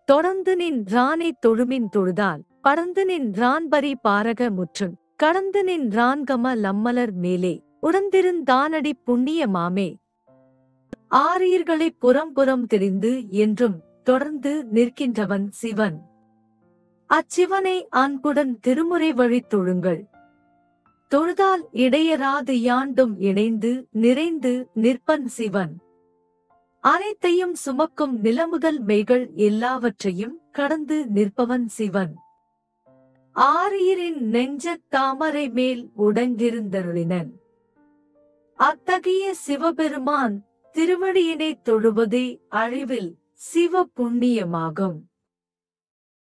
தொடர்ந்து நின் ரானை தொழுமின் தொழுதால் பறந்து நின் ரான்பரி பாரக முற்றும் கடந்து நின் ரான்கம லம்மலர் மேலே உடந்திருந்தானடி புண்ணிய மாமே ஆரியர்களை புறம்புறம் தெரிந்து என்றும் தொடர்ந்து நிற்கின்றவன் சிவன் அச்சிவனை அன்புடன் திருமுறை வழி தொழுங்கள் தொழுதால் இடையராது யாண்டும் இணைந்து நிறைந்து நிற்பன் சிவன் அனைத்தையும் சுமக்கும் நிலமுதல் மெய்கள் எல்லாவற்றையும் கடந்து நிற்பவன் சிவன் ஆரியரின் நெஞ்சத் தாமரை மேல் உடங்கிருந்தருளினன் அத்தகைய சிவபெருமான் திருவடியினை தொழுவதே அழிவில் சிவ புண்ணியமாகும்